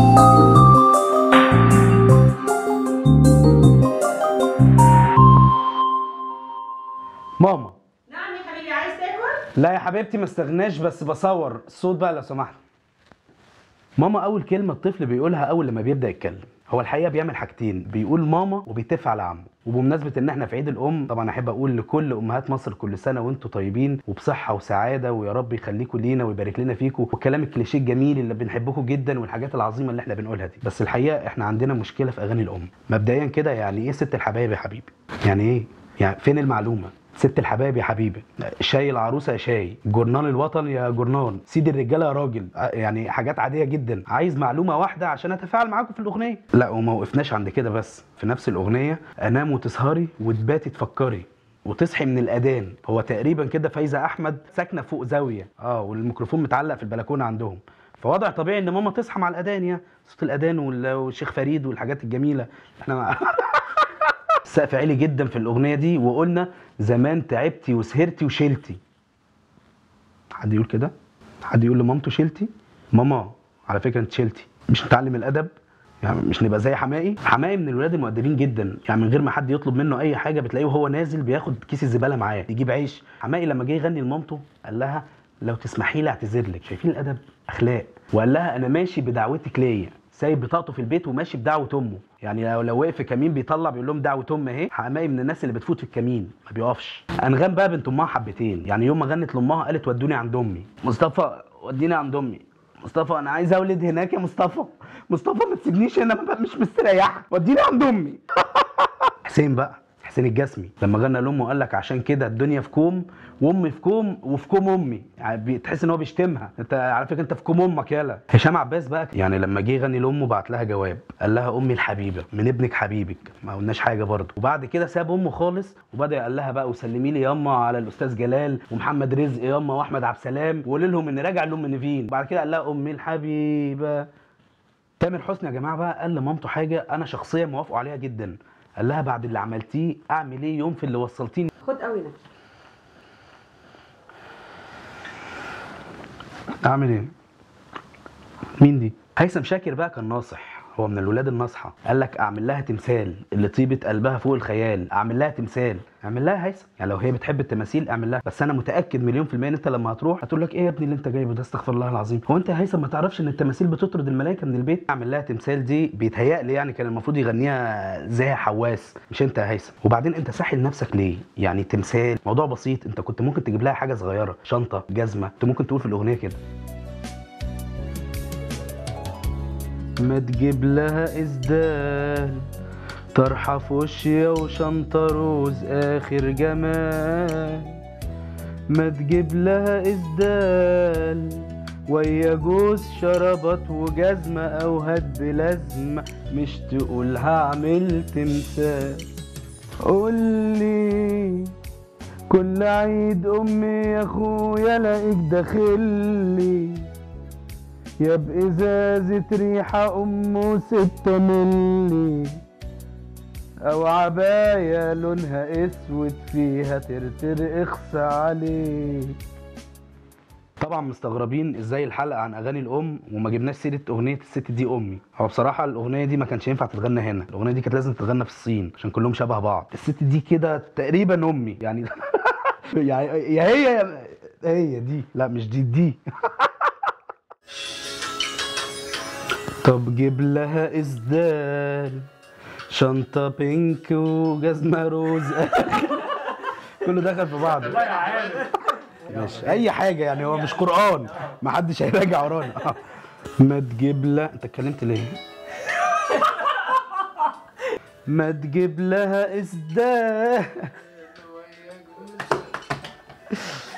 ماما نعم يا حبيبي عايز تاكل؟ لا يا حبيبتي ما استغناش بس بصور الصوت بقى لو سمحت ماما اول كلمه الطفل بيقولها اول لما بيبدا يتكلم هو الحقيقه بيعمل حاجتين بيقول ماما وبيتف على عمه وبمناسبه ان احنا في عيد الام طبعا احب اقول لكل امهات مصر كل سنه وانتم طيبين وبصحه وسعاده ويا رب يخليكم لينا ويبارك لنا فيكم والكلام الكليشيه الجميل اللي بنحبكم جدا والحاجات العظيمه اللي احنا بنقولها دي بس الحقيقه احنا عندنا مشكله في اغاني الام مبدئيا كده يعني ايه ست الحبايب يا حبيبي يعني ايه يعني فين المعلومه ست الحبايب يا حبيبي شاي العروسه يا شاي جورنال الوطن يا جورنال سيد الرجاله يا راجل ع- يعني حاجات عاديه جدا عايز معلومه واحده عشان اتفاعل معاكم في الاغنيه لا وما وقفناش عند كده بس في نفس الاغنيه انام وتسهري وتباتي تفكري وتصحي من الاذان هو تقريبا كده فايزه احمد ساكنه فوق زاويه اه والميكروفون متعلق في البلكونه عندهم فوضع طبيعي ان ماما تصحى مع الاذان يا صوت الاذان وال- والشيخ فريد والحاجات الجميله احنا مع... السقف عالي جدا في الاغنيه دي وقلنا زمان تعبتي وسهرتي وشلتي حد يقول كده حد يقول لمامته شلتي ماما على فكره انت شلتي مش نتعلم الادب يعني مش نبقى زي حمائي حمائي من الولاد المؤدبين جدا يعني من غير ما حد يطلب منه اي حاجه بتلاقيه وهو نازل بياخد كيس الزباله معاه يجيب عيش حمائي لما جه يغني لمامته قال لها لو تسمحي لي اعتذر لك شايفين الادب اخلاق وقال لها انا ماشي بدعوتك ليا سايب بطاقته في البيت وماشي بدعوه امه يعني لو لو وقف في كمين بيطلع بيقول لهم دعوه ام اهي حمائي من الناس اللي بتفوت في الكمين ما بيقفش انغام بقى بنت امها حبتين يعني يوم ما غنت لامها قالت ودوني عند امي مصطفى وديني عند امي مصطفى انا عايز اولد هناك يا مصطفى مصطفى ما تسيبنيش هنا ببقى مش مستريحه وديني عند امي حسين بقى حسين الجسمي لما غنى لامه قال لك عشان كده الدنيا في كوم وامي في كوم وفي كوم امي يعني بتحس ان هو بيشتمها انت على فكره انت في كوم امك يالا هشام عباس بقى يعني لما جه يغني لامه بعت لها جواب قال لها امي الحبيبه من ابنك حبيبك ما قلناش حاجه برضه وبعد كده ساب امه خالص وبدا قال لها بقى وسلمي لي ياما على الاستاذ جلال ومحمد رزق ياما واحمد عبد السلام وقولي لهم اني راجع لام نيفين بعد كده قال لها امي الحبيبه تامر حسني يا جماعه بقى قال لمامته حاجه انا شخصيا موافقه عليها جدا قال لها بعد اللي عملتيه اعمل ايه يوم في اللي وصلتيني خد قوي نفسك اعمل ايه مين دي هيثم شاكر بقى كان ناصح هو من الولاد الناصحه قال لك اعمل لها تمثال اللي طيبه قلبها فوق الخيال اعمل لها تمثال اعمل لها هيثم يعني لو هي بتحب التماثيل اعمل لها بس انا متاكد مليون في الميه ان انت لما هتروح هتقول لك ايه يا ابني اللي انت جايبه ده استغفر الله العظيم هو انت يا هيثم ما تعرفش ان التماثيل بتطرد الملائكه من البيت اعمل لها تمثال دي بيتهيألي يعني كان المفروض يغنيها زي حواس مش انت يا هيثم وبعدين انت ساحل نفسك ليه يعني تمثال موضوع بسيط انت كنت ممكن تجيب لها حاجه صغيره شنطه جزمه انت ممكن تقول في الاغنيه كده ما تجيب لها اسدال طرحه فوشيا وشنطه روز اخر جمال ما تجيب لها اسدال ويا جوز شربت وجزمة أو هات بلازمة مش تقول هعمل تمثال قولي كل عيد أمي يا أخويا لاقيك داخلي يا بإزازة ريحة أمه ستة ملي أو عباية لونها أسود فيها ترتر اخص عليك طبعا مستغربين ازاي الحلقه عن اغاني الام وما جبناش سيره اغنيه الست دي امي هو بصراحه الاغنيه دي ما كانش ينفع تتغنى هنا الاغنيه دي كانت لازم تتغنى في الصين عشان كلهم شبه بعض الست دي كده تقريبا امي يعني يعني يا هي يا هي دي لا مش دي دي طب جيب لها اسدال شنطة بينك وجزمة روز كله دخل في بعض ماشي اي حاجة يعني هو مش قرآن ما حدش هيراجع ورانا ما تجيب لها انت اتكلمت ليه؟ ما تجيب لها اسدال